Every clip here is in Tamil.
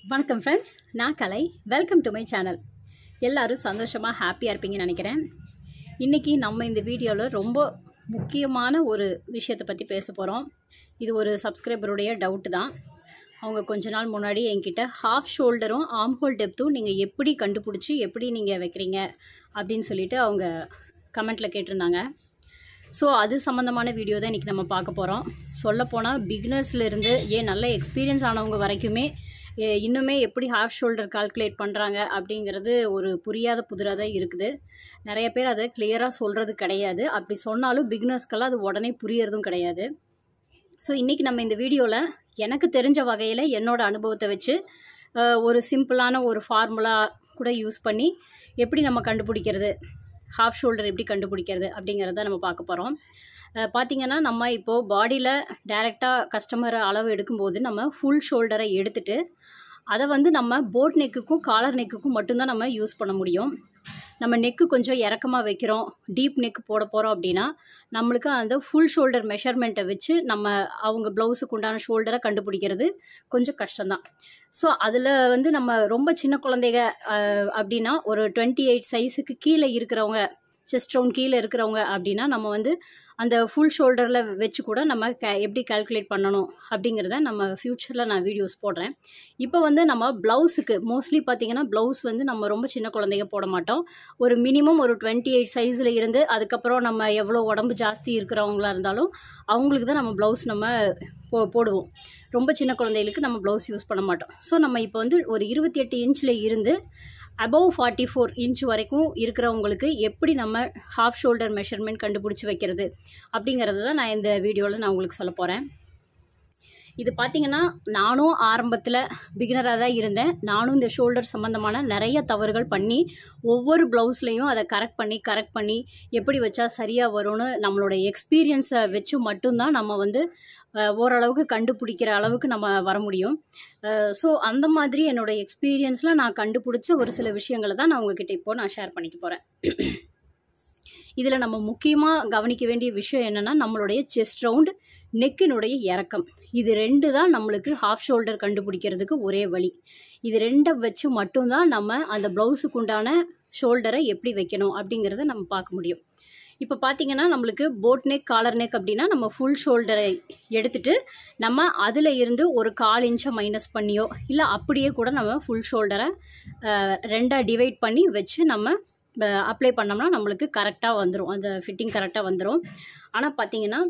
வணக்கம் ஃப்ரெண்ட்ஸ் நான் Kalai welcome to my channel எல்லாரும் சந்தோஷமாக ஹாப்பியாக இருப்பீங்கன்னு நினைக்கிறேன் இன்றைக்கி நம்ம இந்த வீடியோவில் ரொம்ப முக்கியமான ஒரு விஷயத்தை பற்றி பேச போகிறோம் இது ஒரு சப்ஸ்கிரைபருடைய டவுட்டு தான் அவங்க கொஞ்ச நாள் முன்னாடி என்கிட்ட ஹாஃப் ஷோல்டரும் ஆர்ம் ஹோல் டெப்த்தும் நீங்கள் எப்படி கண்டுபிடிச்சி எப்படி நீங்கள் வைக்கிறீங்க அப்படின்னு சொல்லிட்டு அவங்க கமெண்ட்டில் கேட்டிருந்தாங்க ஸோ அது சம்மந்தமான வீடியோ தான் இன்றைக்கி நம்ம பார்க்க போகிறோம் சொல்லப்போனால் பிகினர்ஸ்லேருந்து ஏன் நல்ல எக்ஸ்பீரியன்ஸ் ஆனவங்க வரைக்குமே எ, இன்னுமே எப்படி ஹாஃப் ஷோல்டர் கால்குலேட் பண்ணுறாங்க அப்படிங்கிறது ஒரு புரியாத புதிராக தான் இருக்குது நிறைய பேர் அதை கிளியராக சொல்கிறது கிடையாது அப்படி சொன்னாலும் பிகினர்ஸ்க்கெல்லாம் அது உடனே புரியறதும் கிடையாது ஸோ இன்றைக்கி நம்ம இந்த வீடியோவில் எனக்கு தெரிஞ்ச வகையில் என்னோட அனுபவத்தை வச்சு அஹ், ஒரு சிம்பிளான ஒரு ஃபார்முலா கூட யூஸ் பண்ணி எப்படி நம்ம கண்டுபிடிக்கிறது ஹாஃப் ஷோல்டர் எப்படி கண்டுபிடிக்கிறது அப்படிங்கிறத நம்ம பார்க்க போகிறோம் பார்த்தீங்கன்னா நம்ம இப்போது பாடியில் டைரெக்டாக கஸ்டமர் அளவு எடுக்கும்போது நம்ம ஃபுல் ஷோல்டரை எடுத்துட்டு அதை வந்து நம்ம போட் நெக்குக்கும் காலர் நெக்குக்கும் மட்டும்தான் நம்ம யூஸ் பண்ண முடியும் நம்ம நெக்கு கொஞ்சம் இறக்கமாக வைக்கிறோம் டீப் நெக் போட போகிறோம் அப்படின்னா நம்மளுக்கு அந்த ஃபுல் ஷோல்டர் மெஷர்மெண்ட்டை வச்சு நம்ம அவங்க ப்ளவுஸுக்கு உண்டான ஷோல்டரை கண்டுபிடிக்கிறது கொஞ்சம் கஷ்டம்தான் ஸோ அதில் வந்து நம்ம ரொம்ப சின்ன குழந்தைங்க அஹ், அப்படின்னா ஒரு டுவெண்ட்டி எயிட் சைஸுக்கு கீழே இருக்கிறவங்க செஸ்ட் ரவுண்ட் கீழே இருக்கிறவங்க அப்படின்னா நம்ம வந்து அந்த ஃபுல் ஷோல்டரில் வச்சு கூட நம்ம க எப்படி கால்குலேட் பண்ணணும் அப்படிங்கிறத நம்ம ஃப்யூச்சரில் நான் வீடியோஸ் போடுறேன் இப்போ வந்து நம்ம ப்ளவுஸுக்கு மோஸ்ட்லி பார்த்தீங்கன்னா ப்ளவுஸ் வந்து நம்ம ரொம்ப சின்ன குழந்தைங்க போட மாட்டோம் ஒரு மினிமம் ஒரு டுவெண்ட்டி எயிட் சைஸில் இருந்து அதுக்கப்புறம் நம்ம எவ்வளோ உடம்பு ஜாஸ்தி இருக்கிறவங்களா இருந்தாலும் அவங்களுக்கு தான் நம்ம ப்ளவுஸ் நம்ம போ போடுவோம் ரொம்ப சின்ன குழந்தைகளுக்கு நம்ம ப்ளவுஸ் யூஸ் பண்ண மாட்டோம் ஸோ நம்ம இப்போ வந்து ஒரு இருபத்தி எட்டு இன்ச்சில் இருந்து அபவ் ஃபார்ட்டி ஃபோர் இன்ச் வரைக்கும் இருக்கிறவங்களுக்கு எப்படி நம்ம ஹாஃப் ஷோல்டர் மெஷர்மெண்ட் கண்டுபிடிச்சி வைக்கிறது அப்படிங்கிறது தான் நான் இந்த வீடியோவில் நான் உங்களுக்கு சொல்ல போகிறேன் இது பார்த்தீங்கன்னா நானும் ஆரம்பத்தில் பிகினராக தான் இருந்தேன் நானும் இந்த ஷோல்டர் சம்மந்தமான நிறைய தவறுகள் பண்ணி ஒவ்வொரு ப்ளவுஸ்லேயும் அதை கரெக்ட் பண்ணி கரெக்ட் பண்ணி எப்படி வச்சா சரியாக வரும்னு நம்மளோட எக்ஸ்பீரியன்ஸை வச்சு மட்டும்தான் நம்ம வந்து அஹ், ஓரளவுக்கு கண்டுபிடிக்கிற அளவுக்கு நம்ம வர முடியும் ஸோ அந்த மாதிரி என்னோட எக்ஸ்பீரியன்ஸில் நான் கண்டுபிடிச்ச ஒரு சில விஷயங்களை தான் நான் உங்ககிட்ட இப்போ நான் ஷேர் பண்ணிக்க போகிறேன் இதில் நம்ம முக்கியமாக கவனிக்க வேண்டிய விஷயம் என்னென்னா நம்மளுடைய செஸ்ட் ரவுண்ட் நெக்கினுடைய இறக்கம் இது ரெண்டு தான் நம்மளுக்கு ஹாஃப் ஷோல்டர் கண்டுபிடிக்கிறதுக்கு ஒரே வழி இது ரெண்டை வச்சு மட்டும்தான் நம்ம அந்த ப்ளவுஸுக்கு உண்டான ஷோல்டரை எப்படி வைக்கணும் அப்படிங்கிறத நம்ம பார்க்க முடியும் இப்போ பார்த்தீங்கன்னா நம்மளுக்கு போட் நெக் காலர் நெக் அப்படின்னா நம்ம ஃபுல் ஷோல்டரை எடுத்துட்டு நம்ம அதில் இருந்து ஒரு கால் இன்ச்சை மைனஸ் பண்ணியோ இல்லை அப்படியே கூட நம்ம ஃபுல் ஷோல்டரை ரெண்டாக டிவைட் பண்ணி வச்சு நம்ம அப்ளை பண்ணோம்னா நம்மளுக்கு கரெக்டாக வந்துடும் அந்த ஃபிட்டிங் கரெக்டாக வந்துடும் ஆனால் பார்த்தீங்கன்னா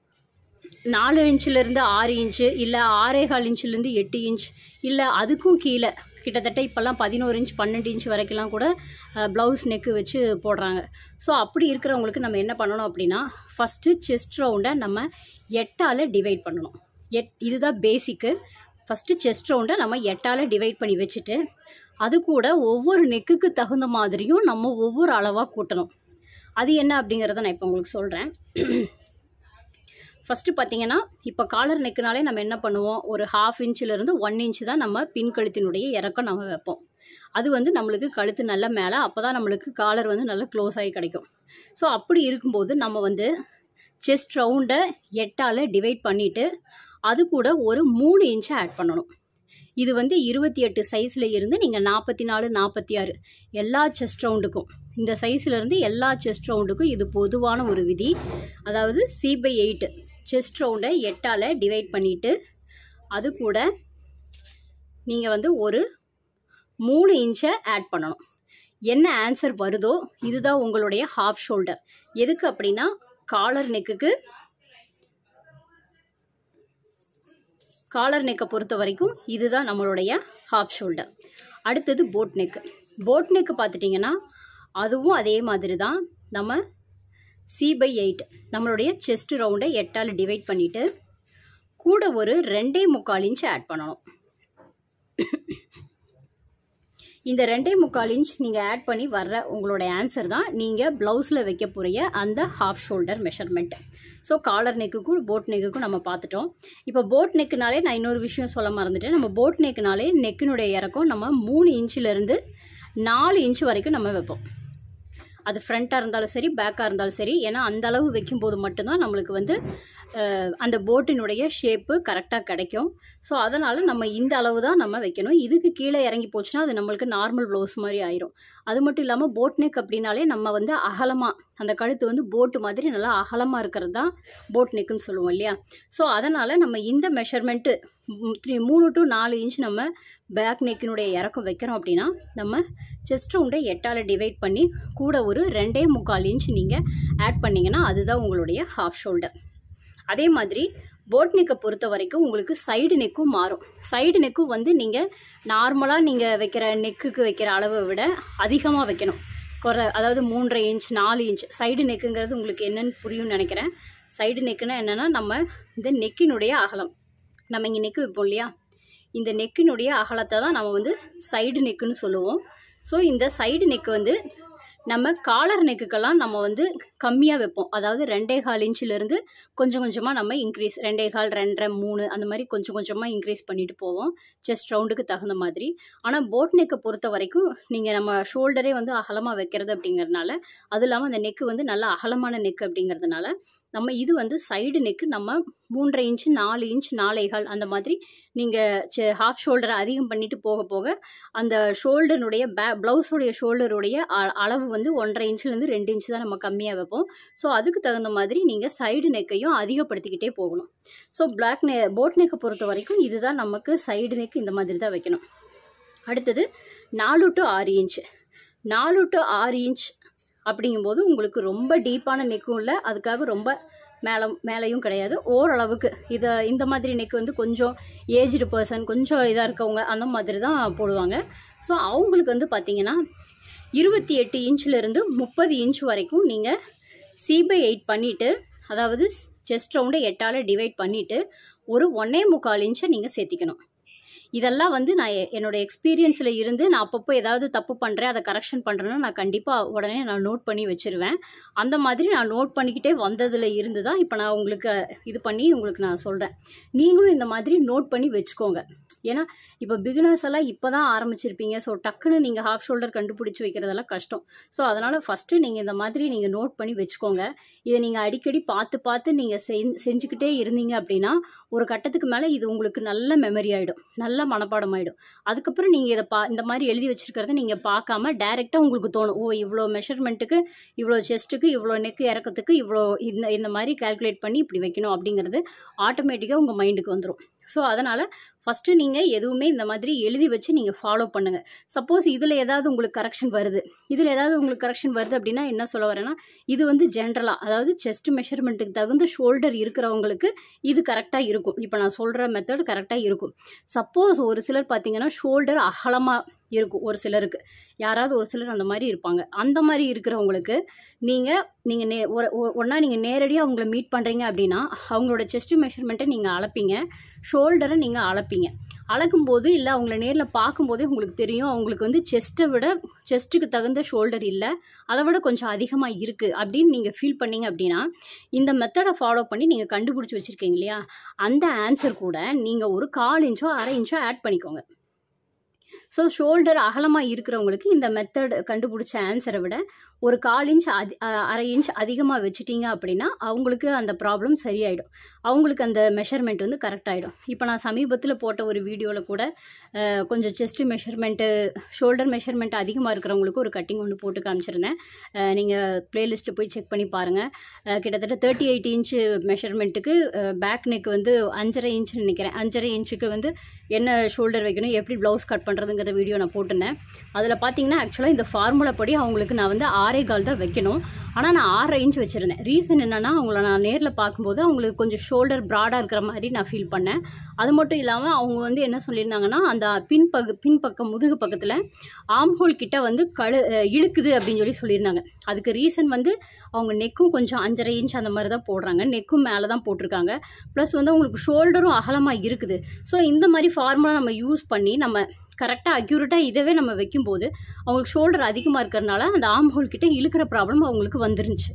நாலு இன்ச்சிலேருந்து ஆறு இன்ச்சு இல்லை ஆறே கால் இன்ச்சிலேருந்து எட்டு இன்ச் இல்லை அதுக்கும் கீழே கிட்டத்தட்ட இப்போல்லாம் பதினோரு இன்ச் பன்னெண்டு இன்ச் வரைக்கும்லாம் கூட ப்ளவுஸ் நெக்கு வச்சு போடுறாங்க ஸோ அப்படி இருக்கிறவங்களுக்கு நம்ம என்ன பண்ணணும் அப்படின்னா ஃபஸ்ட்டு செஸ்ட் ரவுண்டை நம்ம எட்டால் டிவைட் பண்ணணும் எட் இதுதான் பேசிக்கு ஃபஸ்ட்டு செஸ்ட் ரவுண்டை நம்ம எட்டால் டிவைட் பண்ணி வச்சுட்டு அது கூட ஒவ்வொரு நெக்குக்கு தகுந்த மாதிரியும் நம்ம ஒவ்வொரு அளவாக கூட்டணும் அது என்ன அப்படிங்கிறத நான் இப்போ உங்களுக்கு சொல்கிறேன் ஃபஸ்ட்டு பார்த்தீங்கன்னா இப்போ காலர் நெக்குனாலே நம்ம என்ன பண்ணுவோம் ஒரு ஹாஃப் இன்ச்சிலேருந்து ஒன் இன்ச் தான் நம்ம பின் கழுத்தினுடைய இறக்கம் நம்ம வைப்போம் அது வந்து நம்மளுக்கு கழுத்து நல்லா மேலே அப்போ தான் நம்மளுக்கு காலர் வந்து நல்லா க்ளோஸ் ஆகி கிடைக்கும் ஸோ அப்படி இருக்கும்போது நம்ம வந்து செஸ்ட் ரவுண்டை எட்டால் டிவைட் பண்ணிவிட்டு அது கூட ஒரு மூணு இன்ச்சை ஆட் பண்ணணும் இது வந்து இருபத்தி எட்டு சைஸில் இருந்து நீங்கள் நாற்பத்தி நாலு நாற்பத்தி ஆறு எல்லா செஸ்ட் ரவுண்டுக்கும் இந்த சைஸ்ல இருந்து எல்லா செஸ்ட் ரவுண்டுக்கும் இது பொதுவான ஒரு விதி அதாவது சி பை எயிட்டு செஸ்ட் ரவுண்டை எட்டால் டிவைட் பண்ணிவிட்டு அது கூட நீங்கள் வந்து ஒரு மூணு இன்ச்சை ஆட் பண்ணணும் என்ன ஆன்சர் வருதோ இதுதான் உங்களுடைய ஹாஃப் ஷோல்டர் எதுக்கு அப்படின்னா காலர் நெக்குக்கு காலர் நெக்கை பொறுத்த வரைக்கும் இதுதான் நம்மளுடைய ஹாஃப் ஷோல்டர் அடுத்தது போட் நெக்கு போட் நெக்கு பார்த்துட்டிங்கன்னா அதுவும் அதே மாதிரி தான் நம்ம சி பை எயிட் நம்மளுடைய செஸ்ட் ரவுண்டை எட்டால் டிவைட் பண்ணிவிட்டு கூட ஒரு ரெண்டே முக்கால் இன்ச் ஆட் பண்ணணும் இந்த ரெண்டே முக்கால் இன்ச் நீங்கள் ஆட் பண்ணி வர்ற உங்களோட ஆன்சர் தான் நீங்கள் ப்ளவுஸில் வைக்க போகிற அந்த half shoulder measurement so collar நெக்குக்கும் போட் நெக்குக்கும் நம்ம பார்த்துட்டோம் இப்போ போட் நெக்குனாலே நான் இன்னொரு விஷயம் சொல்ல மறந்துட்டேன் நம்ம போட் நெக்குனாலே நெக்கினுடைய இறக்கம் நம்ம மூணு இன்ச்சிலேருந்து நாலு இன்ச் வரைக்கும் நம்ம வைப்போம் அது ஃப்ரண்ட்டாக இருந்தாலும் சரி பேக்காக இருந்தாலும் சரி ஏன்னா அந்த அளவு வைக்கும்போது மட்டும்தான் நம்மளுக்கு வந்து அஹ், அந்த போட்டினுடைய ஷேப்பு கரெக்டாக கிடைக்கும் ஸோ அதனால் நம்ம இந்த அளவு தான் நம்ம வைக்கணும் இதுக்கு கீழே இறங்கி போச்சுன்னா அது நம்மளுக்கு நார்மல் ப்ளவுஸ் மாதிரி ஆயிரும் அது மட்டும் இல்லாமல் போட் நெக் அப்படின்னாலே நம்ம வந்து அகலமாக அந்த கழுத்து வந்து போட்டு மாதிரி நல்லா அகலமாக இருக்கிறது தான் போட் நெக்குன்னு சொல்லுவோம் இல்லையா ஸோ அதனால் நம்ம இந்த மெஷர்மெண்ட்டு த்ரீ மூணு டு நாலு இன்ச் நம்ம பேக் நெக்கினுடைய இறக்கம் வைக்கிறோம் அப்படின்னா நம்ம செஸ்ட் ரவுண்டை எட்டால் டிவைட் பண்ணி கூட ஒரு ரெண்டே முக்கால் இன்ச் நீங்கள் ஆட் பண்ணிங்கன்னா அதுதான் உங்களுடைய ஹாஃப் ஷோல்டர் அதே மாதிரி போட் நெக்கை பொறுத்த வரைக்கும் உங்களுக்கு சைடு நெக்கும் மாறும் சைடு நெக்கும் வந்து நீங்கள் நார்மலாக நீங்கள் வைக்கிற நெக்குக்கு வைக்கிற அளவை விட அதிகமாக வைக்கணும் குறை அதாவது மூன்றரை இன்ச் நாலு இன்ச் சைடு நெக்குங்கிறது உங்களுக்கு என்னன்னு புரியும்னு நினைக்கிறேன் சைடு நெக்குன்னா என்னென்னா நம்ம இந்த நெக்கினுடைய அகலம் நம்ம இங்கே நெக்கு வைப்போம் இல்லையா இந்த நெக்கினுடைய அகலத்தை தான் நம்ம வந்து சைடு நெக்குன்னு சொல்லுவோம் ஸோ இந்த சைடு நெக்கு வந்து நம்ம காலர் நெக்குக்கெல்லாம் நம்ம வந்து கம்மியாக வைப்போம் அதாவது ரெண்டே கால் இன்ச்சிலேருந்து கொஞ்சம் கொஞ்சமாக நம்ம இன்க்ரீஸ் ரெண்டே கால் ரெண்டரை மூணு அந்த மாதிரி கொஞ்சம் கொஞ்சமாக இன்க்ரீஸ் பண்ணிட்டு போவோம் செஸ்ட் ரவுண்டுக்கு தகுந்த மாதிரி ஆனால் போட் நெக்கை பொறுத்த வரைக்கும் நீங்கள் நம்ம ஷோல்டரே வந்து அகலமாக வைக்கிறது அப்படிங்கிறதுனால அது இல்லாமல் அந்த நெக்கு வந்து நல்ல அகலமான நெக் அப்படிங்கிறதுனால நம்ம இது வந்து சைடு நெக்கு நம்ம மூன்றரை இன்ச்சு நாலு இன்ச் நாலேகால் அந்த மாதிரி நீங்கள் ஹாஃப் ஷோல்டரை அதிகம் பண்ணிட்டு போக போக அந்த ஷோல்டருடைய பே ப்ளவுஸுடைய ஷோல்டருடைய அ- அளவு வந்து ஒன்றரை இன்ச்லேருந்து ரெண்டு இன்ச் தான் நம்ம கம்மியாக வைப்போம் ஸோ அதுக்கு தகுந்த மாதிரி நீங்கள் சைடு நெக்கையும் அதிகப்படுத்திக்கிட்டே போகணும் ஸோ பிளாக் நெ போட் நெக்கை பொறுத்த வரைக்கும் இதுதான் நமக்கு சைடு நெக் இந்த மாதிரி தான் வைக்கணும் அடுத்தது நாலு டு ஆறு இன்ச் நாலு டு ஆறு இன்ச் அப்படிங்கும்போது உங்களுக்கு ரொம்ப டீப்பான நெக்கும் இல்லை அதுக்காக ரொம்ப மேலே மேலேயும் கிடையாது ஓரளவுக்கு இதை இந்த மாதிரி நெக் வந்து கொஞ்சம் ஏஜ்டு பர்சன் கொஞ்சம் இதாக இருக்கவங்க அந்த மாதிரி தான் போடுவாங்க ஸோ அவங்களுக்கு வந்து பார்த்தீங்கன்னா இருபத்தி எட்டு இன்ச்சிலேருந்து முப்பது இன்ச் வரைக்கும் நீங்கள் சி பை எயிட் பண்ணிவிட்டு அதாவது செஸ்ட் ரவுண்டை எட்டால் டிவைட் பண்ணிவிட்டு ஒரு ஒன்னே முக்கால் இன்ச்சை நீங்கள் சேர்த்திக்கணும் இதெல்லாம் வந்து நான் எ- என்னோட எக்ஸ்பீரியன்ஸில் இருந்து நான் அப்பப்போ ஏதாவது தப்பு பண்ணுறேன் அதை கரெக்ஷன் பண்ணுறேன்னா நான் கண்டிப்பாக உடனே நான் நோட் பண்ணி வச்சுருவேன் அந்த மாதிரி நான் நோட் பண்ணிக்கிட்டே வந்ததில் இருந்து தான் இப்போ நான் உங்களுக்கு இது பண்ணி உங்களுக்கு நான் சொல்கிறேன் நீங்களும் இந்த மாதிரி நோட் பண்ணி வச்சுக்கோங்க ஏன்னா இப்போ பிகினர்ஸ் எல்லாம் இப்போ தான் ஆரம்பிச்சிருப்பீங்க ஸோ டக்குன்னு நீங்கள் ஹாஃப் ஷோல்டர் கண்டுபிடிச்சி வைக்கிறதெல்லாம் கஷ்டம் ஸோ அதனால் ஃபஸ்ட்டு நீங்கள் இந்த மாதிரி நீங்கள் நோட் பண்ணி வச்சுக்கோங்க இதை நீங்கள் அடிக்கடி பார்த்து பார்த்து நீங்கள் செஞ்சுக்கிட்டே இருந்தீங்க அப்படின்னா ஒரு கட்டத்துக்கு மேலே இது உங்களுக்கு நல்ல மெமரி ஆகிடும் நல்ல மனப்பாடம் ஆகிடும் அதுக்கப்புறம் நீங்கள் இதை பா இந்த மாதிரி எழுதி வச்சிருக்கிறத நீங்கள் பார்க்காம டைரெக்டாக உங்களுக்கு தோணும் ஓ இவ்வளோ மெஷர்மெண்ட்டுக்கு இவ்வளோ செஸ்ட்டுக்கு இவ்வளோ நெக்கு இறக்கத்துக்கு இவ்வளோ இந்த இந்த மாதிரி கால்குலேட் பண்ணி இப்படி வைக்கணும் அப்படிங்கிறது ஆட்டோமேட்டிக்காக உங்கள் மைண்டுக்கு வந்துடும் ஸோ அதனால் ஃபஸ்ட்டு நீங்கள் எதுவுமே இந்த மாதிரி எழுதி வச்சு நீங்கள் ஃபாலோ பண்ணுங்கள் சப்போஸ் இதில் ஏதாவது உங்களுக்கு கரெக்ஷன் வருது இதில் ஏதாவது உங்களுக்கு கரெக்ஷன் வருது அப்படின்னா என்ன சொல்ல வரேன்னா இது வந்து ஜென்ரலாக அதாவது செஸ்ட் மெஷர்மெண்ட்டுக்கு தகுந்த ஷோல்டர் இருக்கிறவங்களுக்கு இது கரெக்டாக இருக்கும் இப்போ நான் சொல்கிற மெத்தட் கரெக்டாக இருக்கும் சப்போஸ் ஒரு சிலர் பார்த்தீங்கன்னா ஷோல்டர் அகலமாக இருக்கும் ஒரு சிலருக்கு யாராவது ஒரு சிலர் அந்த மாதிரி இருப்பாங்க அந்த மாதிரி இருக்கிறவங்களுக்கு நீங்கள் நீங்கள் நே ஒரு ஒன்றா நீங்கள் நேரடியாக அவங்கள மீட் பண்ணுறீங்க அப்படின்னா அவங்களோட செஸ்ட் மெஷர்மெண்ட்டை நீங்கள் அளப்பீங்க ஷோல்டரை நீங்கள் அளப்பீங்க அளக்கும்போது இல்லை அவங்கள நேரில் பார்க்கும்போதே உங்களுக்கு தெரியும் அவங்களுக்கு வந்து செஸ்ட்டை விட செஸ்ட்டுக்கு தகுந்த ஷோல்டர் இல்லை அதை விட கொஞ்சம் அதிகமாக இருக்குது அப்படின்னு நீங்கள் ஃபீல் பண்ணீங்க அப்படின்னா இந்த மெத்தடை ஃபாலோ பண்ணி நீங்கள் கண்டுபிடிச்சி வச்சுருக்கீங்க இல்லையா அந்த ஆன்சர் கூட நீங்கள் ஒரு கால் இன்ச்சோ அரை இன்ச்சோ ஆட் பண்ணிக்கோங்க ஸோ ஷோல்டர் அகலமாக இருக்கிறவங்களுக்கு இந்த மெத்தட் கண்டுபிடிச்ச ஆன்சரை விட ஒரு கால் இன்ச் அதி அ- அரை இன்ச் அதிகமாக வச்சிட்டீங்க அப்படின்னா அவங்களுக்கு அந்த ப்ராப்ளம் சரியாயிடும் அவங்களுக்கு அந்த மெஷர்மெண்ட் வந்து கரெக்ட் ஆகிடும் இப்போ நான் சமீபத்தில் போட்ட ஒரு வீடியோவில் கூட அஹ், கொஞ்சம் செஸ்ட் மெஷர்மெண்ட்டு ஷோல்டர் மெஷர்மெண்ட் அதிகமாக இருக்கிறவங்களுக்கு ஒரு கட்டிங் ஒன்று போட்டு காமிச்சிருந்தேன் நீங்கள் ப்ளேலிஸ்ட்டு போய் செக் பண்ணி பாருங்கள் கிட்டத்தட்ட தேர்ட்டி எயிட் இன்ச்சு மெஷர்மெண்ட்டுக்கு பேக் நெக் வந்து அஞ்சரை இன்ச்சுன்னு நினைக்கிறேன் அஞ்சரை இன்ச்சுக்கு வந்து என்ன ஷோல்டர் வைக்கணும் எப்படி ப்ளவுஸ் கட் பண்ணுறதுங்கிற வீடியோ நான் போட்டிருந்தேன் அதில் பார்த்தீங்கன்னா ஆக்சுவலாக இந்த ஃபார்முலா படி அவங்களுக்கு நான் வந்து ஆறே கால் தான் வைக்கணும் ஆனால் நான் ஆறரை இன்ச் வச்சுருந்தேன் ரீசன் என்னென்னா அவங்கள நான் நேரில் பார்க்கும்போது அவங்களுக்கு கொஞ்சம் ஷோல்டர் ப்ராடாக இருக்கிற மாதிரி நான் ஃபீல் பண்ணேன் அது மட்டும் இல்லாமல் அவங்க வந்து என்ன சொல்லியிருந்தாங்கன்னா அந்த பின் பக்க பின்பக்கம் முதுகு பக்கத்தில் ஆம் ஹோல் கிட்ட வந்து கழு அஹ் இழுக்குது அப்படின்னு சொல்லி சொல்லியிருந்தாங்க அதுக்கு ரீசன் வந்து அவங்க நெக்கும் கொஞ்சம் அஞ்சரை இன்ச் அந்த மாதிரி தான் போடுறாங்க நெக்கும் மேலே தான் போட்டிருக்காங்க ப்ளஸ் வந்து அவங்களுக்கு ஷோல்டரும் அகலமாக இருக்குது ஸோ இந்த மாதிரி ஃபார்முலா நம்ம யூஸ் பண்ணி நம்ம கரெக்டாக அக்யூரேட்டாக இதவே நம்ம வைக்கும்போது அவங்களுக்கு ஷோல்டர் அதிகமாக இருக்கிறனால அந்த ஆம் ஹோல் கிட்ட இழுக்கிற ப்ராப்ளம் அவங்களுக்கு வந்துருந்துச்சு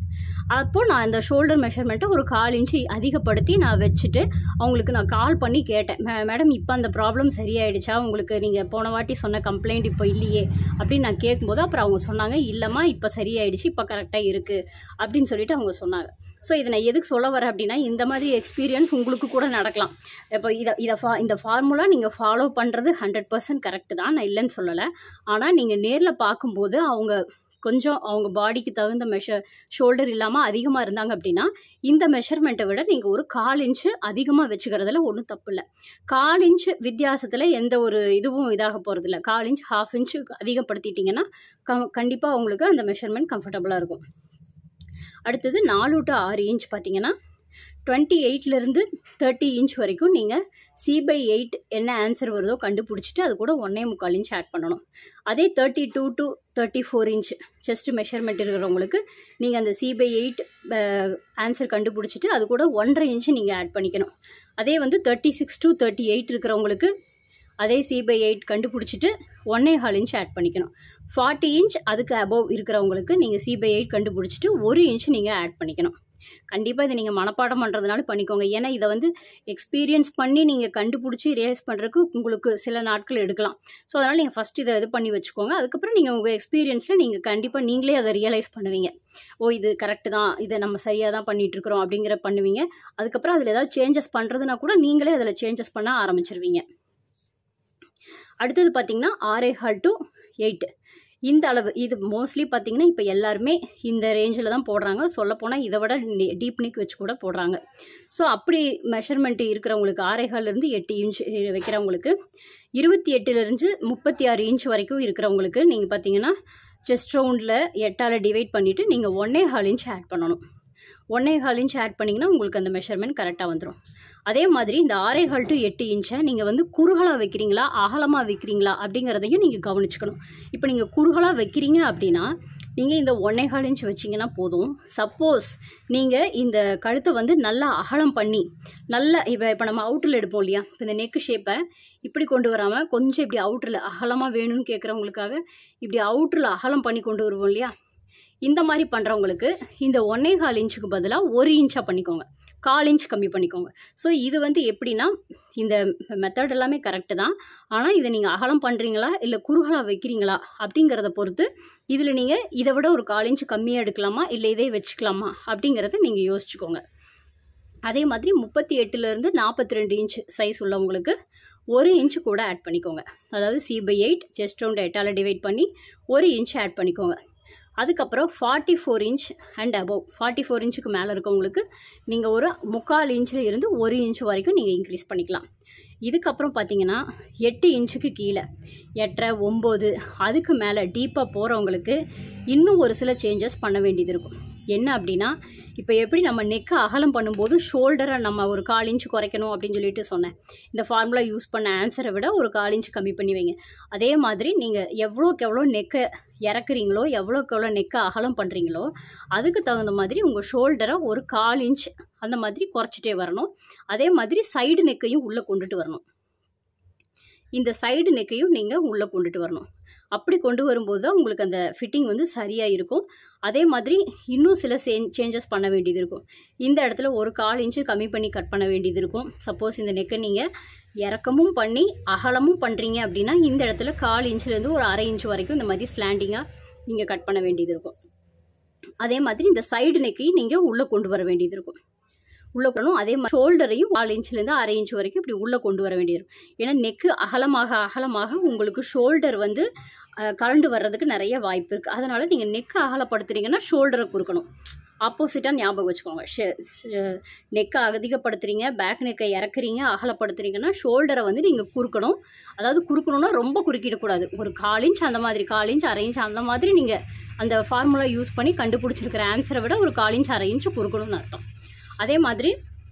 அப்போது நான் அந்த ஷோல்டர் மெஷர்மெண்ட்டை ஒரு கால் இன்ச்சு அதிகப்படுத்தி நான் வச்சுட்டு அவங்களுக்கு நான் கால் பண்ணி கேட்டேன் "மே- மேடம் இப்போ அந்த ப்ராப்ளம் சரியாயிடுச்சா உங்களுக்கு நீங்கள் போன வாட்டி சொன்ன கம்ப்ளைண்ட் இப்போ இல்லையே அப்படின்னு நான் கேட்கும்போது அப்புறம் அவங்க சொன்னாங்க இல்லைம்மா இப்போ சரியாயிடுச்சு இப்போ கரெக்டாக இருக்குது அப்படின்னு சொல்லிட்டு அவங்க சொன்னாங்க ஸோ இதை நான் எதுக்கு சொல்ல வரேன் அப்படின்னா இந்த மாதிரி எக்ஸ்பீரியன்ஸ் உங்களுக்கு கூட நடக்கலாம் இப்போ இதை இதை ஃபா இந்த ஃபார்முலா நீங்கள் ஃபாலோ பண்ணுறது ஹண்ட்ரட் பர்சன்ட் கரெக்டு தான் நான் இல்லைன்னு சொல்லலை ஆனால் நீங்கள் நேரில் பார்க்கும்போது அவங்க கொஞ்சம் அவங்க பாடிக்கு தகுந்த மெஷர் ஷோல்டர் இல்லாமல் அதிகமாக இருந்தாங்க அப்படின்னா இந்த மெஷர்மெண்ட்டை விட நீங்கள் ஒரு கால் இன்ச்சு அதிகமாக வச்சுக்கிறதுல ஒன்றும் தப்பு இல்லை கால் இன்ச் வித்தியாசத்தில் எந்த ஒரு இதுவும் இதாக போகிறதில்ல கால் இன்ச் ஹாஃப் இன்ச்சு அதிகப்படுத்திட்டிங்கன்னா க கண்டிப்பாக உங்களுக்கு அந்த மெஷர்மெண்ட் கம்ஃபர்டபுளாக இருக்கும் அடுத்தது நாலு டு ஆறு இன்ச் பார்த்தீங்கன்னா டுவெண்ட்டி எயிட்லேருந்து தேர்ட்டி இன்ச் வரைக்கும் நீங்கள் சி பை எயிட் என்ன ஆன்சர் வருதோ கண்டுபிடிச்சிட்டு அது கூட ஒன்றே முக்கால் இன்ச் ஆட் பண்ணணும் அதே thirty two to thirty four inch chest measurement இருக்கிறவங்களுக்கு நீங்கள் அந்த சி பை எயிட் ஆன்சர் கண்டுபிடிச்சிட்டு அது கூட ஒன்றரை இன்ச்சு நீங்கள் ஆட் பண்ணிக்கணும் அதே வந்து thirty six to thirty eight இருக்கிறவங்களுக்கு அதே சி பை எயிட் கண்டுபிடிச்சிட்டு ஒன்னே கால் இன்ச் ஆட் பண்ணிக்கணும் ஃபார்ட்டி இன்ச் அதுக்கு அபவ் இருக்கிறவங்களுக்கு நீங்கள் சி பை எயிட் கண்டுபிடிச்சிட்டு ஒரு இன்ச் நீங்கள் ஆட் பண்ணிக்கணும் கண்டிப்பாக இதை நீங்கள் மனப்பாடம் பண்ணுறதுனால பண்ணிக்கோங்க ஏன்னா இதை வந்து எக்ஸ்பீரியன்ஸ் பண்ணி நீங்கள் கண்டுபிடிச்சி ரியலைஸ் பண்ணுறதுக்கு உங்களுக்கு சில நாட்கள் எடுக்கலாம் ஸோ அதனால் நீங்கள் ஃபஸ்ட் இதை இது பண்ணி வச்சுக்கோங்க அதுக்கப்புறம் நீங்கள் உங்கள் எக்ஸ்பீரியன்ஸில் நீங்கள் கண்டிப்பாக நீங்களே அதை ரியலைஸ் பண்ணுவீங்க ஓ இது கரெக்டு தான் இதை நம்ம சரியாக தான் பண்ணிட்டு இருக்கிறோம் அப்படிங்கிற பண்ணுவீங்க அதுக்கப்புறம் அதில் ஏதாவது சேஞ்சஸ் பண்ணுறதுனா கூட நீங்களே அதில் சேஞ்சஸ் பண்ண ஆரம்பிச்சிருவீங்க அடுத்தது பார்த்தீங்கன்னா ஆறே ஹால் டு எயிட் இந்த அளவு இது மோஸ்ட்லி பார்த்தீங்கன்னா இப்போ எல்லாருமே இந்த ரேஞ்சில் தான் போடுறாங்க சொல்லப்போனால் இதை விட டீப் நிக் வச்சு கூட போடுறாங்க ஸோ அப்படி மெஷர்மெண்ட் இருக்கிறவங்களுக்கு ஆறேகால்லேருந்து எட்டு இன்ச் வைக்கிறவங்களுக்கு இருபத்தி எட்டுலேருந்து முப்பத்தி ஆறு இன்ச் வரைக்கும் இருக்கிறவங்களுக்கு நீங்கள் பார்த்தீங்கன்னா செஸ்ட் ரவுண்டில் எட்டால் டிவைட் பண்ணிவிட்டு நீங்கள் ஒன்னே ஹால் இன்ச் ஆட் பண்ணணும் ஒன்னே ஹால் இன்ச் ஆட் பண்ணிங்கன்னா உங்களுக்கு அந்த மெஷர்மெண்ட் கரெக்டாக வந்துடும் அதே மாதிரி இந்த ஆறே ஹால் டு எட்டு இன்ச்சை நீங்கள் வந்து குறுகலாக வைக்கிறீங்களா அகலமாக வைக்கிறீங்களா அப்படிங்கிறதையும் நீங்கள் கவனிச்சுக்கணும் இப்போ நீங்கள் குறுகலாக வைக்கிறீங்க அப்படின்னா நீங்கள் இந்த ஒன்னே கால் இன்ச் வச்சிங்கன்னா போதும் சப்போஸ் நீங்கள் இந்த கழுத்தை வந்து நல்லா அகலம் பண்ணி நல்லா இப்போ இப்போ நம்ம அவுட்டரில் எடுப்போம் இல்லையா இப்போ இந்த நெக்கு ஷேப்பை இப்படி கொண்டு வராமல் கொஞ்சம் இப்படி அவுட்டரில் அகலமாக வேணும்னு கேட்குறவங்களுக்காக இப்படி அவுட்டரில் அகலம் பண்ணி கொண்டு வருவோம் இல்லையா இந்த மாதிரி பண்ணுறவங்களுக்கு இந்த ஒன்னே கால் இன்ச்சுக்கு பதிலாக ஒரு இன்ச்சாக பண்ணிக்கோங்க கால் இன்ச் கம்மி பண்ணிக்கோங்க ஸோ இது வந்து எப்படின்னா இந்த மெத்தட் எல்லாமே கரெக்டு தான் ஆனால் இதை நீங்கள் அகலம் பண்ணுறீங்களா இல்லை குறுகலாக வைக்கிறீங்களா அப்படிங்கிறத பொறுத்து இதில் நீங்கள் இதை விட ஒரு கால் இன்ச் கம்மியாக எடுக்கலாமா இல்லை இதே வச்சுக்கலாமா அப்படிங்கிறத நீங்கள் யோசிச்சுக்கோங்க அதே மாதிரி முப்பத்தி எட்டுலேருந்து நாற்பத்தி ரெண்டு இன்ச் சைஸ் உள்ளவங்களுக்கு ஒரு இன்ச்சு கூட ஆட் பண்ணிக்கோங்க அதாவது C by eight chest round எட்டால் டிவைட் பண்ணி ஒரு இன்ச் ஆட் பண்ணிக்கோங்க அதுக்கப்புறம் forty four inch and above forty four இன்ச்சுக்கு மேலே இருக்கவங்களுக்கு நீங்கள் ஒரு முக்கால் இன்ச்சில் இருந்து ஒரு இன்ச் வரைக்கும் நீங்கள் இன்க்ரீஸ் பண்ணிக்கலாம் இதுக்கப்புறம் பார்த்தீங்கன்னா எட்டு இன்ச்சுக்கு கீழே எட்டரை ஒம்பது அதுக்கு மேலே டீப்பாக போகிறவங்களுக்கு இன்னும் ஒரு சில சேஞ்சஸ் பண்ண வேண்டியது இருக்கும் என்ன அப்படின்னா இப்போ எப்படி நம்ம நெக்கை அகலம் பண்ணும்போது ஷோல்டரை நம்ம ஒரு கால் இன்ச் குறைக்கணும் அப்படின்னு சொல்லிட்டு சொன்னேன் இந்த ஃபார்முலா யூஸ் பண்ண ஆன்சரை விட ஒரு கால் இன்ச் கம்மி பண்ணி வைங்க அதே மாதிரி நீங்கள் எவ்வளோக்கு எவ்வளோ நெக்கை இறக்குறீங்களோ எவ்வளோக்கு எவ்வளோ நெக்கை அகலம் பண்ணுறீங்களோ அதுக்கு தகுந்த மாதிரி உங்கள் ஷோல்டரை ஒரு கால் இன்ச் அந்த மாதிரி குறைச்சிட்டே வரணும் அதே மாதிரி சைடு நெக்கையும் உள்ளே கொண்டுட்டு வரணும் இந்த சைடு நெக்கையும் நீங்கள் உள்ளே கொண்டுட்டு வரணும் அப்படி கொண்டு வரும்போது தான் உங்களுக்கு அந்த ஃபிட்டிங் வந்து சரியாக இருக்கும் அதே மாதிரி இன்னும் சில சே சேஞ்சஸ் பண்ண வேண்டியது இருக்கும் இந்த இடத்துல ஒரு கால் இன்ச்சு கம்மி பண்ணி கட் பண்ண வேண்டியது இருக்கும் சப்போஸ் இந்த நெக்கை நீங்கள் இறக்கமும் பண்ணி அகலமும் பண்ணுறீங்க அப்படின்னா இந்த இடத்துல கால் இன்ச்லேருந்து ஒரு அரை இன்ச் வரைக்கும் இந்த மாதிரி ஸ்லாண்டிங்காக நீங்கள் கட் பண்ண வேண்டியது இருக்கும் அதே மாதிரி இந்த சைடு நெக்கையும் நீங்கள் உள்ளே கொண்டு வர வேண்டியது இருக்கும் உள்ளே கொள்ளணும் அதே மாதிரி ஷோல்டரையும் நாலு இன்ச்லேருந்து அரை இன்ச் வரைக்கும் இப்படி உள்ளே கொண்டு வர வேண்டியிருக்கும் ஏன்னா நெக்கு அகலமாக அகலமாக உங்களுக்கு ஷோல்டர் வந்து அஹ், கலண்டு வர்றதுக்கு நிறைய வாய்ப்பு இருக்குது அதனால் நீங்கள் நெக்கை அகலப்படுத்துறீங்கன்னா ஷோல்டரை குறுக்கணும் ஆப்போசிட்டாக ஞாபகம் வச்சுக்கோங்க நெக்கை அதிகப்படுத்துறீங்க பேக் நெக்கை இறக்குறீங்க அகலப்படுத்துறீங்கன்னா ஷோல்டரை வந்து நீங்கள் குறுக்கணும் அதாவது குறுக்கணும்னா ரொம்ப குறுக்கிடக்கூடாது ஒரு கால் இன்ச் அந்த மாதிரி கால் இன்ச் அரை இன்ச் அந்த மாதிரி நீங்கள் அந்த ஃபார்முலா யூஸ் பண்ணி கண்டுபிடிச்சிருக்கிற ஆன்சரை விட ஒரு கால் இன்ச் அரை இன்ச் குறுக்கணும்னு அர்த்தம் அதே மாதிரி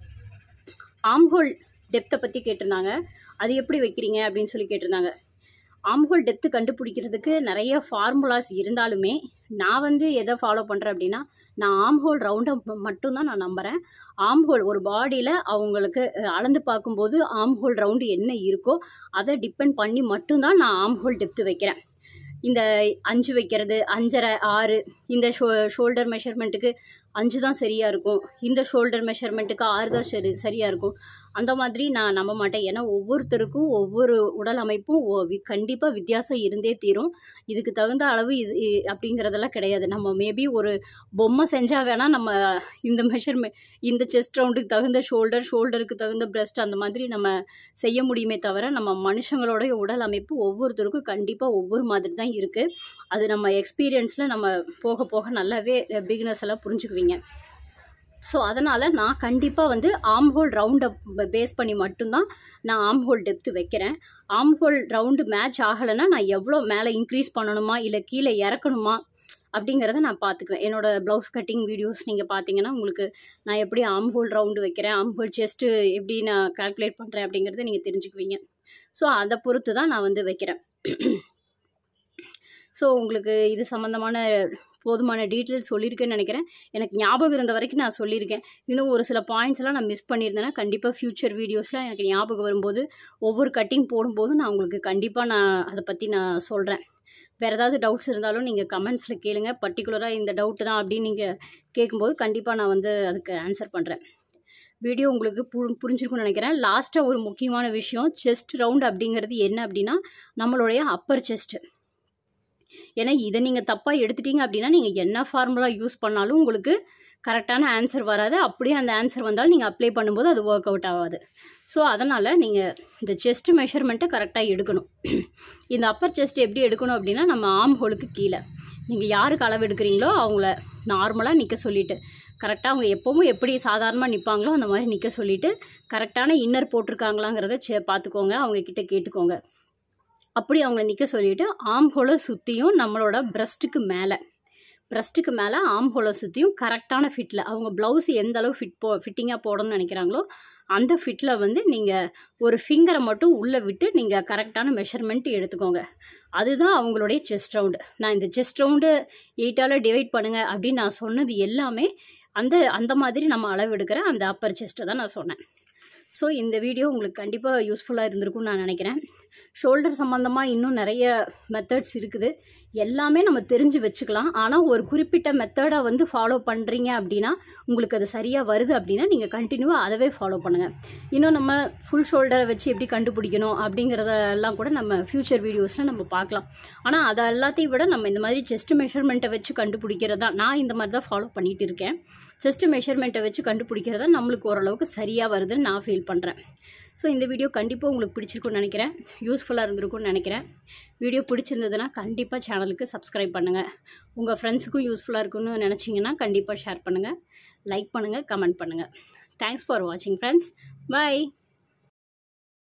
ஆம்ஹோல் டெப்த்தை பற்றி கேட்டிருந்தாங்க அது எப்படி வைக்கிறீங்க அப்படின்னு சொல்லி கேட்டிருந்தாங்க ஆம்ஹோல் டெப்த்து கண்டுபிடிக்கிறதுக்கு நிறைய ஃபார்முலாஸ் இருந்தாலுமே நான் வந்து எதை ஃபாலோ பண்ணுறேன் அப்படின்னா நான் ஆம்ஹோல் ரவுண்டை மட்டும்தான் நான் நம்புகிறேன் ஆம்ஹோல் ஒரு பாடியில் அவங்களுக்கு அஹ், அளந்து பார்க்கும்போது ஆம்ஹோல் ரவுண்டு என்ன இருக்கோ அதை டிபெண்ட் பண்ணி மட்டும்தான் நான் ஆம்ஹோல் டெப்த்து வைக்கிறேன் இந்த அஞ்சு வைக்கிறது அஞ்சரை ஆறு இந்த ஷோ ஷோல்டர் மெஷர்மெண்ட்டுக்கு அஞ்சு தான் சரியாக இருக்கும் இந்த ஷோல்டர் மெஷர்மெண்ட்டுக்கு ஆறு தான் சரி சரியாக இருக்கும் அந்த மாதிரி நான் நம்ப மாட்டேன் ஏன்னா ஒவ்வொருத்தருக்கும் ஒவ்வொரு உடல் அமைப்பும் கண்டிப்பாக வித்தியாசம் இருந்தே தீரும் இதுக்கு தகுந்த அளவு இது இ- அப்படிங்கிறதெல்லாம் கிடையாது நம்ம மேபி ஒரு பொம்மை செஞ்சால் வேணால் நம்ம இந்த மெஷர்மெண்ட் இந்த செஸ்ட் ரவுண்டுக்கு தகுந்த ஷோல்டர் ஷோல்டருக்கு தகுந்த பிரஸ்ட் அந்த மாதிரி நம்ம செய்ய முடியுமே தவிர நம்ம மனுஷங்களோட உடல் அமைப்பு ஒவ்வொருத்தருக்கும் கண்டிப்பாக ஒவ்வொரு மாதிரி தான் இருக்குது அது நம்ம எக்ஸ்பீரியன்ஸில் நம்ம போக போக நல்லாவே பிகினஸ் எல்லாம் புரிஞ்சுக்குவீங்க ஸோ அதனால் நான் கண்டிப்பாக வந்து ஆம் ஹோல் ரவுண்டை பேஸ் பண்ணி மட்டும்தான் நான் ஆம் ஹோல் டெப்த்து வைக்கிறேன் ஆம் ஹோல் ரவுண்டு மேட்ச் ஆகலைன்னா நான் எவ்வளோ மேலே இன்க்ரீஸ் பண்ணணுமா இல்லை கீழே இறக்கணுமா அப்படிங்கிறத நான் பார்த்துக்குவேன் என்னோட ப்ளவுஸ் கட்டிங் வீடியோஸ் நீங்கள் பார்த்தீங்கன்னா உங்களுக்கு நான் எப்படி ஆம் ஹோல் ரவுண்டு வைக்கிறேன் ஆம் ஹோல் செஸ்ட்டு எப்படி நான் கால்குலேட் பண்ணுறேன் அப்படிங்கிறத நீங்கள் தெரிஞ்சுக்குவீங்க ஸோ அதை பொறுத்து தான் நான் வந்து வைக்கிறேன் ஸோ உங்களுக்கு இது சம்மந்தமான போதுமான டீட்டெயில்ஸ் சொல்லியிருக்கேன்னு நினைக்கிறேன் எனக்கு ஞாபகம் இருந்த வரைக்கும் நான் சொல்லியிருக்கேன் இன்னும் ஒரு சில பாயிண்ட்ஸ் எல்லாம் நான் மிஸ் பண்ணியிருந்தேன்னா கண்டிப்பாக ஃப்யூச்சர் வீடியோஸில் எனக்கு ஞாபகம் வரும்போது ஒவ்வொரு கட்டிங் போடும்போது நான் உங்களுக்கு கண்டிப்பாக நான் அதை பற்றி நான் சொல்கிறேன் வேறு ஏதாவது டவுட்ஸ் இருந்தாலும் நீங்கள் கமெண்ட்ஸில் கேளுங்க பர்டிகுலராக இந்த டவுட்டு தான் அப்படின்னு நீங்கள் கேட்கும்போது கண்டிப்பாக நான் வந்து அதுக்கு ஆன்சர் பண்ணுறேன் வீடியோ உங்களுக்கு பு புரிஞ்சிருக்கும்னு நினைக்கிறேன் லாஸ்ட்டாக ஒரு முக்கியமான விஷயம் செஸ்ட் ரவுண்ட் அப்படிங்கிறது என்ன அப்படின்னா நம்மளுடைய அப்பர் செஸ்ட்டு ஏன்னா இதை நீங்கள் தப்பாக எடுத்துட்டீங்க அப்படின்னா நீங்கள் என்ன ஃபார்முலா யூஸ் பண்ணாலும் உங்களுக்கு கரெக்டான ஆன்சர் வராது அப்படியே அந்த ஆன்சர் வந்தாலும் நீங்கள் அப்ளை பண்ணும்போது அது ஒர்க் அவுட் ஆகாது ஸோ அதனால் நீங்கள் இந்த செஸ்ட் மெஷர்மெண்ட்டை கரெக்டாக எடுக்கணும் இந்த அப்பர் செஸ்ட் எப்படி எடுக்கணும் அப்படின்னா நம்ம ஆம் ஹோலுக்கு கீழே நீங்கள் யாருக்கு அளவு எடுக்கிறீங்களோ அவங்கள நார்மலாக நிற்க சொல்லிவிட்டு கரெக்டாக அவங்க எப்போவும் எப்படி சாதாரணமாக நிற்பாங்களோ அந்த மாதிரி நிற்க சொல்லிவிட்டு கரெக்டான இன்னர் போட்டிருக்காங்களாங்கிறத செ பார்த்துக்கோங்க அவங்க கிட்ட கேட்டுக்கோங்க அப்படி அவங்கள நிற்க சொல்லிவிட்டு ஆம் ஹோலை சுற்றியும் நம்மளோட பிரஸ்ட்டுக்கு மேலே பிரஸ்ட்டுக்கு மேலே ஆம் ஹோலை சுற்றியும் கரெக்டான ஃபிட்டில் அவங்க ப்ளவுஸ் எந்த அளவு ஃபிட் போ ஃபிட்டிங்காக போடணும்னு நினைக்கிறாங்களோ அந்த ஃபிட்டில் வந்து நீங்கள் ஒரு ஃபிங்கரை மட்டும் உள்ளே விட்டு நீங்கள் கரெக்டான மெஷர்மெண்ட் எடுத்துக்கோங்க அதுதான் அவங்களுடைய செஸ்ட் ரவுண்டு நான் இந்த செஸ்ட் ரவுண்டு எயிட்டால் டிவைட் பண்ணுங்கள் அப்படின்னு நான் சொன்னது எல்லாமே அந்த அந்த மாதிரி நம்ம அளவு எடுக்கிற அந்த அப்பர் செஸ்ட்டை தான் நான் சொன்னேன் ஸோ இந்த வீடியோ உங்களுக்கு கண்டிப்பாக யூஸ்ஃபுல்லாக இருந்திருக்கும்னு நான் நினைக்கிறேன் ஷோல்டர் சம்மந்தமாக இன்னும் நிறைய மெத்தட்ஸ் இருக்குது எல்லாமே நம்ம தெரிஞ்சு வச்சுக்கலாம் ஆனால் ஒரு குறிப்பிட்ட மெத்தடை வந்து ஃபாலோ பண்ணுறீங்க அப்படின்னா உங்களுக்கு அது சரியாக வருது அப்படின்னா நீங்கள் கண்டினியூவாக அதவே ஃபாலோ பண்ணுங்கள் இன்னும் நம்ம ஃபுல் ஷோல்டரை வச்சு எப்படி கண்டுபிடிக்கணும் அப்படிங்கிறதெல்லாம் கூட நம்ம ஃப்யூச்சர் வீடியோஸில் நம்ம பார்க்கலாம் ஆனால் அதை எல்லாத்தையும் விட நம்ம இந்த மாதிரி செஸ்ட் மெஷர்மெண்ட்டை வச்சு கண்டுபிடிக்கிறதா நான் இந்த மாதிரி தான் ஃபாலோ பண்ணிகிட்டு இருக்கேன் செஸ்ட் மெஷர்மெண்ட்டை வச்சு கண்டுபிடிக்கிறதா நம்மளுக்கு ஓரளவுக்கு சரியாக வருதுன்னு நான் ஃபீல் பண்ணுறேன் ஸோ இந்த வீடியோ கண்டிப்பாக உங்களுக்கு பிடிச்சிருக்கும்னு நினைக்கிறேன் யூஸ்ஃபுல்லாக இருந்திருக்கும்னு நினைக்கிறேன் வீடியோ பிடிச்சிருந்ததுன்னா கண்டிப்பாக சேனலுக்கு சப்ஸ்கிரைப் பண்ணுங்கள் உங்கள் ஃப்ரெண்ட்ஸுக்கும் யூஸ்ஃபுல்லாக இருக்கும்னு நினச்சிங்கன்னா கண்டிப்பாக ஷேர் பண்ணுங்கள் லைக் பண்ணுங்கள் கமெண்ட் பண்ணுங்கள் தேங்க்ஸ் ஃபார் வாட்சிங் ஃப்ரெண்ட்ஸ் பை